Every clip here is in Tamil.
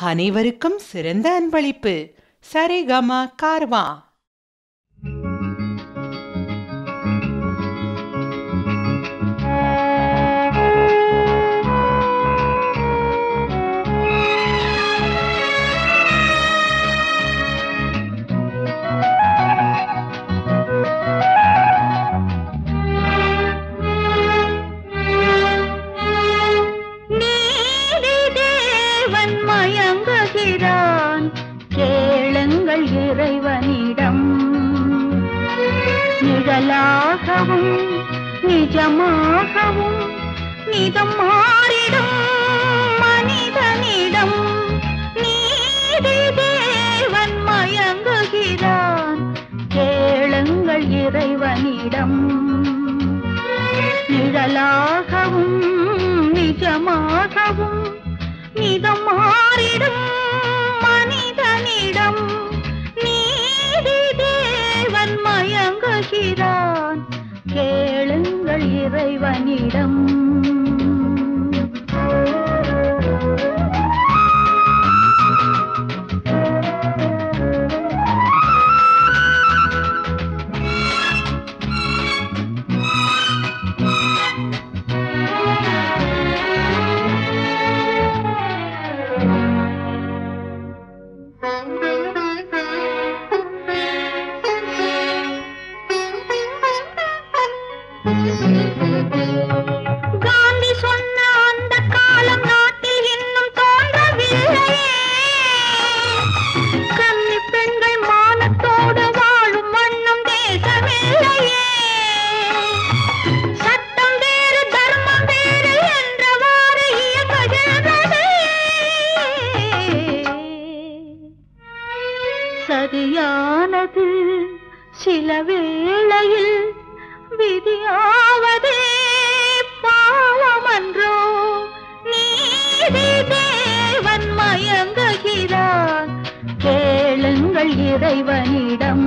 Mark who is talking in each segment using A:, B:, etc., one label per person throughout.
A: அனைவருக்கும் சிறந்த அன்பளிப்பு சரிகம கார்வா
B: நீதி தேவன் மயங்குகிறான் கேளுங்கள் இறைவனிடம் நிழலாகவும் நிஜமாகவும் நிதம் மாறிடும் மனிதனிடம் நீதி தேவன் மயங்குகிறான் கேளுங்கள் இறைவனிடம் நிழலாகவும் நிஜமாகவும் நிதம் மாறிடும் மனிதனிடம் நீதி தேவன் மயங்குகிறான் கேளுங்கள் இறைவனிடம் காந்தி சொன்ன அந்த காலம் நாட்டில் இன்னும் தோன்றவில்லையே கன்னி பெண்கள் மானத்தோடு வாழும் வண்ணம் தேசமில்லையே சட்டம் வேறு தர்மம் வேறு என்றவாறு இயங்குகிறது சரியானது சில வேளையில் விதியாவதே பாவமன்றோ நீதி தேவன் மயங்குகிறான் கேளுங்கள் இறைவனிடம்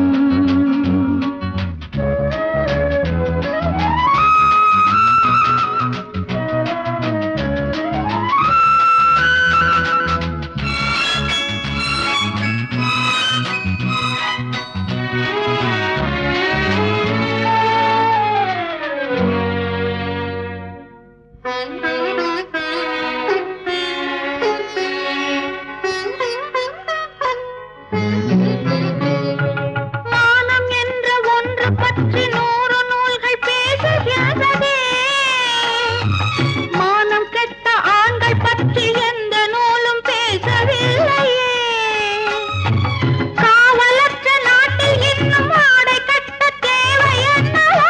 B: மானம் என்ற ஒன்று பற்றி நூறு நூல்கள் பேசுகிறதே மானம் கெட்ட ஆண்கள் பற்றி எந்த நூலும் பேசவில்லையே காவலற்ற நாட்டில் இன்னும் ஆடை கட்ட தேவை என்னவோ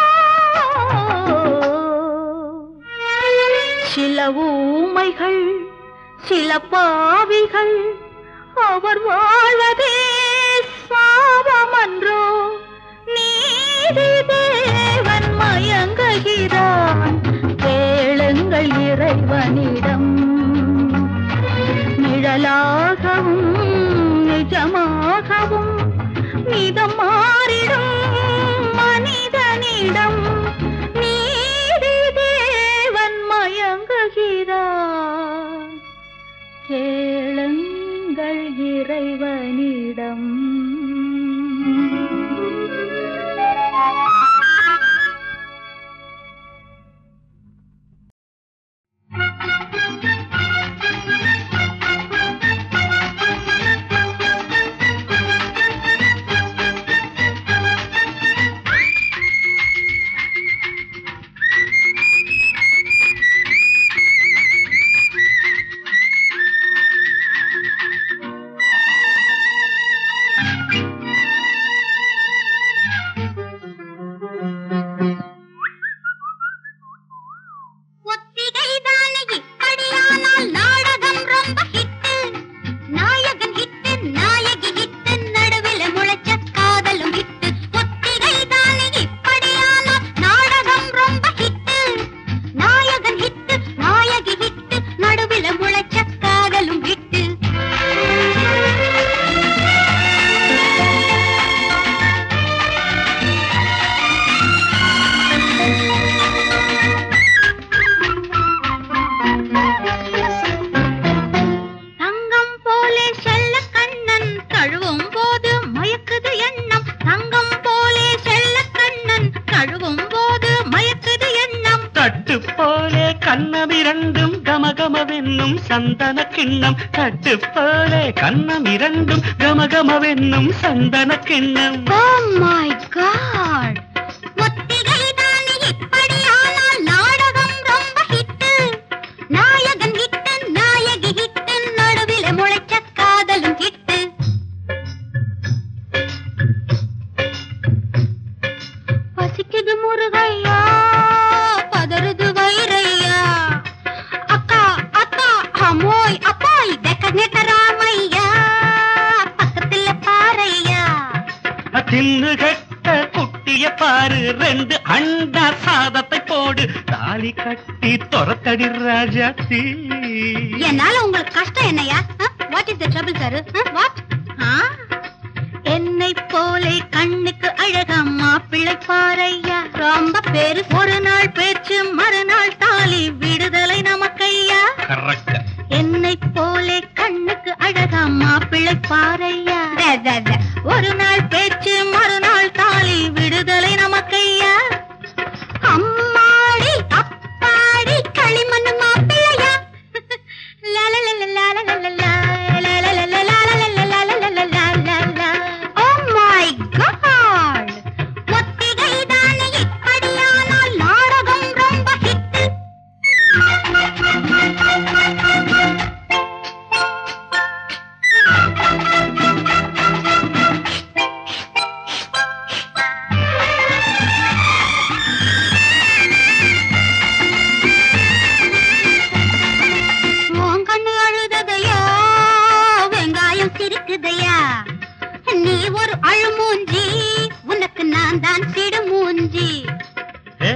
B: சில ஊமைகள் சில பாவிகள் அவர் வாழ்வதே சாபமன்றோ நீதி தேவன் மயங்குகிறான் கேளுங்கள் இறைவனிடம் நிழலாகவும் நிஜமாகவும் நிதம் மாறிடும் மனிதனிடம் நீதி தேவன் மயங்குகிறான் கேளுங்கள் இறைவனிடம்
C: சந்தன கிண்ணம் தட்டு போல கண்ணம் இரண்டும் கமகமவென்னும் சந்தன கிண்ணம்
B: Oh my God! ஒத்திகை தானே இப்படியானால் நாடகம் ரொம்ப ஹிட்டு நாயகன் ஹிட்டு நாயகி ஹிட்டு நடுவில முளைச்ச காதலும் ஹிட்டு பசிக்குது முருகையா பதறுது வைரையா அக்கா அக்கா அம்மோய் அப்பாய் வெக்கநெட்ட ராமையா பக்கத்துல பாறையா
C: தின்னு கட்ட குட்டிய பாரு ரெண்டு அண்டா சாதத்தை போடு தாலி கட்டி துரத்தடி ராஜாத்தி
B: என்னால உங்களுக்கு கஷ்டம் என்னையா what is the trouble sir what என்னை போலே கண்ணுக்கு அழகா மாப்பிள்ளை பாறையா ரொம்ப பேரு ஒரு நாள் பேச்சு மறுநாள் தாலி விடுதலை நமக்கையா
C: கரெக்ட்
B: என்னை போலே கண்ணுக்கு அழகா மாப்பிள்ளை பாறையா ஒரு நாள் பேச்சு மறுநாள் தாலி விடுதலை நமக்கையா அம்மாடி அப்பாடி களிமண் மாப்பிள்ளையா லாலலலலாலலலலா, லாலலலலாலலலலாலலலலா. Oh my God! ஒத்திகைதானே இப்படியானால் நாடகம் ரொம்ப ஹிட்டு உன் கண்ணு அழுததையா வெங்காயம் சிரிக்குதையா நீ ஒரு அழுமூஞ்சி உனக்கு நான் தான் சிடுமூஞ்சி
C: ஏ,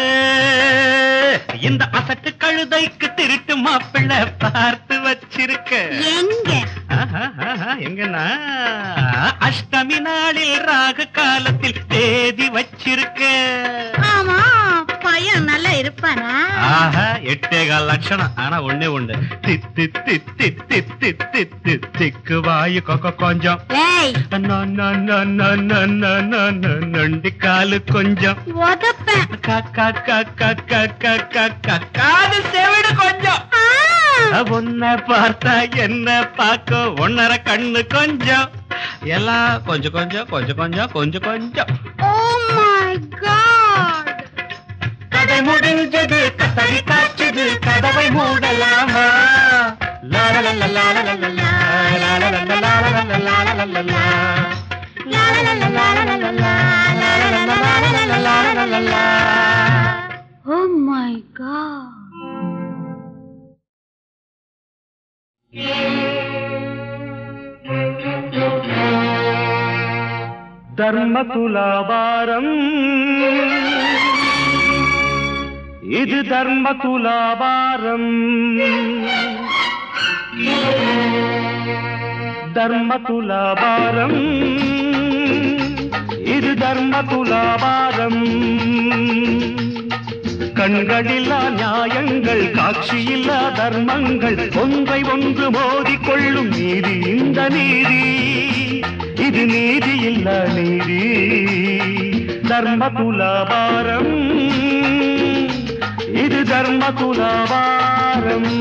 C: இந்த அசட்டு கழுதைக்கு திருட்டு மாப்பிள்ளை பார்த்து வச்சிருக்க
B: எங்க
C: ஆஹா, ஆஹா, எங்கன்னா அஷ்டமி நாளில் ராகு காலத்தில் தேதி வச்சிருக்க
B: ஆமா பையன் நல்லா இருப்பானா
C: ஆஹா எட்டே கால் லட்சணம் ஆனா ஒண்ணே ஒண்ணு தித்து தித்து தித்து தித்து திக்கு வாயு கொக்க கொஞ்சம்
B: ஏய்
C: நொ, நொ, நொ, நொ, நொ, நொ, நொ, நொ, நொண்டி காலு கொஞ்சம்
B: உதப்பேன்
C: க, க, க, க, க, க, க, க, காது செவிடு கொஞ்சம்
B: ஆ,
C: உன்னை பார்த்தா என்ன பார்க்க ஒன்னரை கண்ணு கொஞ்சம் எல்லாம் கொஞ்சம் கொஞ்சம் கொஞ்சம் கொஞ்சம் கொஞ்சம் கொஞ்சம்
B: oh my God
C: கதை முடிஞ்சது கத்தரி காய்ச்சது கதவை மூடலாமா லாலலலலாலலலலா, லாலலலலாலலலலாலலலா. லாலலலலாலலலலா, லாலலலலாலலலலாலலலா.
B: oh my God
C: தர்ம துலாபாரம் இது தர்ம துலாபாரம் தர்ம துலாபாரம் இது தர்ம துலாபாரம் கண்களில்லா நியாயங்கள் காட்சியில்லா தர்மங்கள் ஒன்றை ஒன்று மோதிக்கொள்ளும் நீதி இந்த நீதி இது நீதி இல்ல நீதி தர்ம துலாபாரம் இது தர்ம துலாபாரம்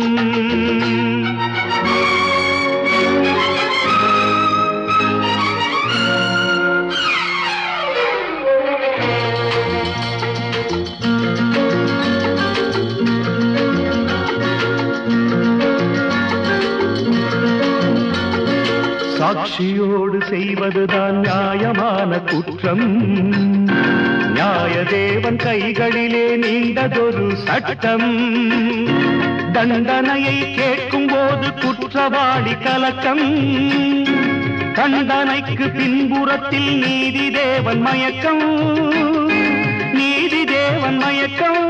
C: சாட்சியோடு செய்வதுதான் நியாயமான குற்றம் நியாய தேவன் கைகளிலே நீண்டதொரு சட்டம் தண்டனையை கேட்கும் போது குற்றவாளி கலக்கம் தண்டனைக்கு பின்புறத்தில் நீதி தேவன் மயக்கம் நீதி தேவன் மயக்கம்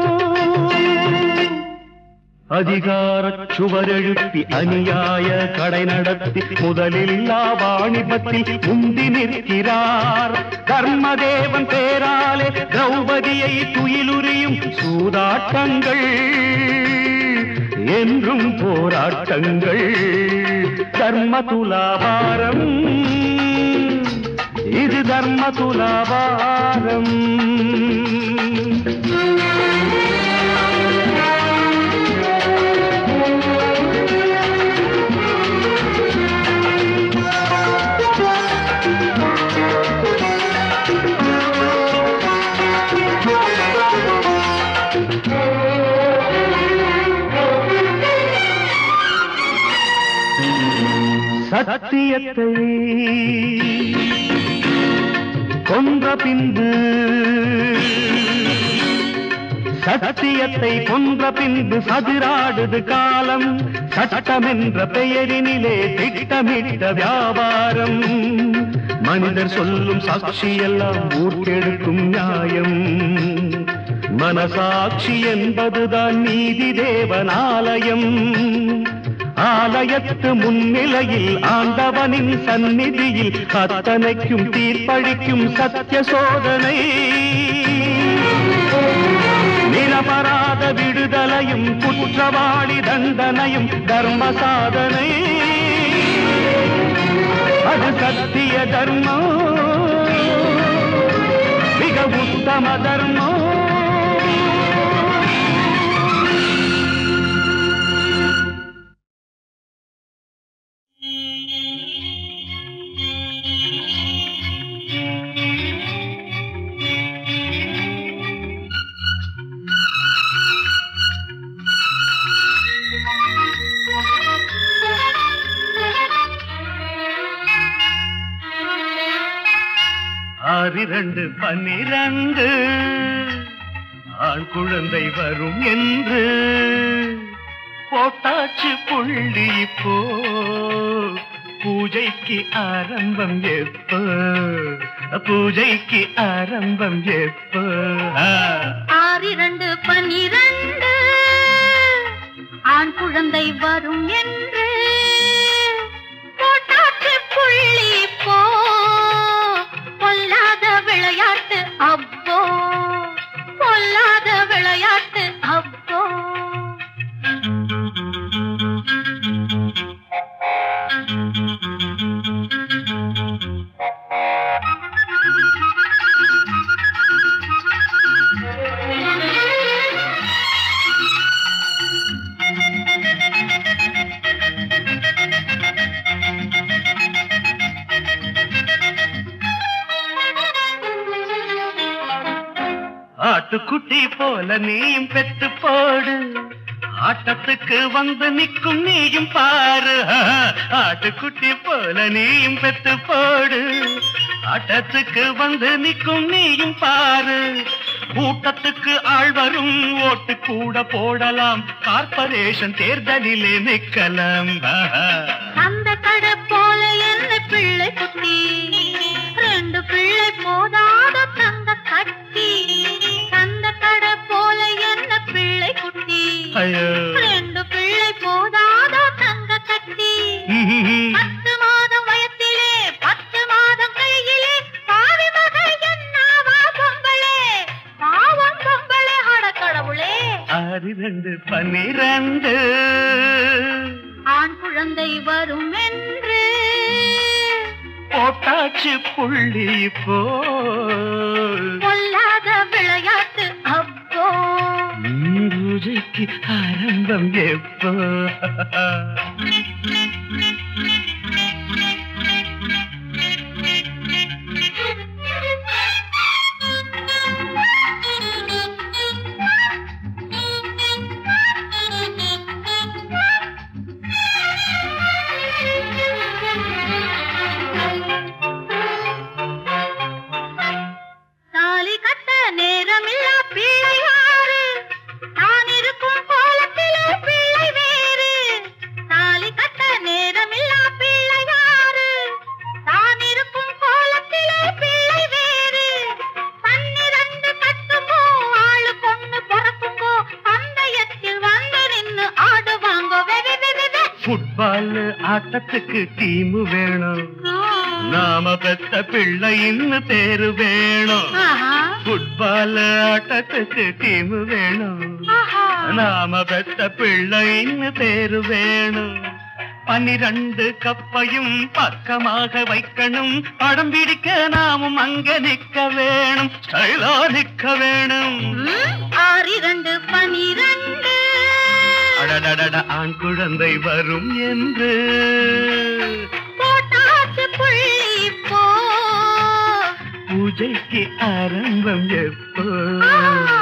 C: அதிகாரச் சுவரெழுப்பி அநியாய கடை நடத்தி முதலில்லா வாணிபத்தில் முந்தி நிற்கிறார் தர்மதேவன் பேராலே திரௌபதியை துயிலுரியும் சூதாட்டங்கள் என்றும் போராட்டங்கள் தர்ம துலாபாரம் இது தர்ம துலாபாரம்
D: சத்தியத்தை கொன்ற பின்பு சத்தியத்தை கொன்ற பின்பு சதிராடுது காலம் சட்டம் என்ற பெயரினிலே திட்டமிட்ட வியாபாரம் மனிதர் சொல்லும் சாட்சி எல்லாம் ஊர்க்கெடுக்கும் நியாயம் மனசாட்சி என்பதுதான் நீதி தேவனாலயம் ஆலயத்து முன்னிலையில் ஆண்டவனின் சந்நிதியில் அத்தனைக்கும் தீர்ப்பளிக்கும் சத்திய சோதனை நிரபராத விடுதலையும் குற்றவாளி தண்டனையும் தர்ம சாதனை அது சத்திய தர்மம் மிக உத்தம தர்மம் ஆறிரண்டு பன்னிரண்டு ஆண் குழந்தை வரும் என்று போட்டாச்சு புள்ளி இப்போ பூஜைக்கு ஆரம்பம் எப்போ பூஜைக்கு ஆரம்பம் எப்போ ஆ.
B: ஆறிரண்டு பன்னிரண்டு ஆண் குழந்தை வரும் என்று போட்டாச்சு புள்ளி போ பொல்லாத விளையாட்டு அப்போ பொல்லாத விளையாட்டு அப்போ
D: ஆட்டுக்குட்டி போல நீயும் பெத்து போடு ஆட்டத்துக்கு வந்து நிற்கும் நீயும் பாரு ஆட்டுக்குட்டி போல நீயும் பெத்து போடு ஆட்டத்துக்கு வந்து நிற்கும் நீயும் பாரு கூட்டத்துக்கு ஆள் வரும் ஓட்டு கூட போடலாம் கார்பரேஷன் தேர்தலிலே நிக்கலாம்
B: அந்த கடை போல என்ன பிள்ளை குட்டி ரெண்டு பிள்ளை போதாத தங்க கட்டி அந்த கடை போல என்ன பிள்ளை குட்டி
D: ஐயோ
B: ரெண்டு பிள்ளை போதாத தங்க கட்டி பத்து மாதம் வயத்திலே பத்து மாதம் கையிலே பாவி மகள் என்னவா பொம்பளே பாவம் பொம்பளே அட கடவுளே
D: ஆறு ரெண்டு பன்னிரண்டு
B: ஆண் குழந்தை வரும் என்று
D: போட்டாச்சு புள்ளி போ
B: பொல்லாத விளையாட்டு அப்போ
D: பூஜைக்கு ஆரம்பம் எப்போ
B: தாலி கட்ட நேரமில்லா பிள்ளை யாரு தான் இருக்கும் கோலத்திலே பிள்ளை வேறு தாலி கட்ட நேரமில்லா பிள்ளை யாரு தான் இருக்கும் கோலத்திலே பிள்ளை வேறு பன்னிரண்டு கட்டுமோ ஆளு பொண்ணு பிறக்குங்கோ பந்தயத்தில் வந்து நின்னு ஆடுவாங்கோ வெ வெ வெ வெ வெ.
D: ஃபுட்பால் ஆட்டத்துக்கு டீம் வேணும் நாம பெத்த பிள்ளை இன்னும் பேரு வேணும்
B: ஆஹா
D: ஃபுட்பால் ஆட்டத்துக்கு டீம் வேணும்
B: ஆஹா
D: நாம பெத்த பிள்ளை இன்னும் பேரு வேணும் பன்னிரண்டு கப்பையும் பக்கமாக வைக்கணும் படம் பிடிக்க நாமும் அங்க நிக்க வேணும் ஸ்டைலா நிக்க வேணும்
B: ம், ஆறிரண்டு பனிரண்டு
D: அடடடட ஆண் குழந்தை வரும் என்று
B: போட்டாச்சு புள்ளி போ
D: பூஜைக்கு ஆரம்பம் எப்போ
B: ஆ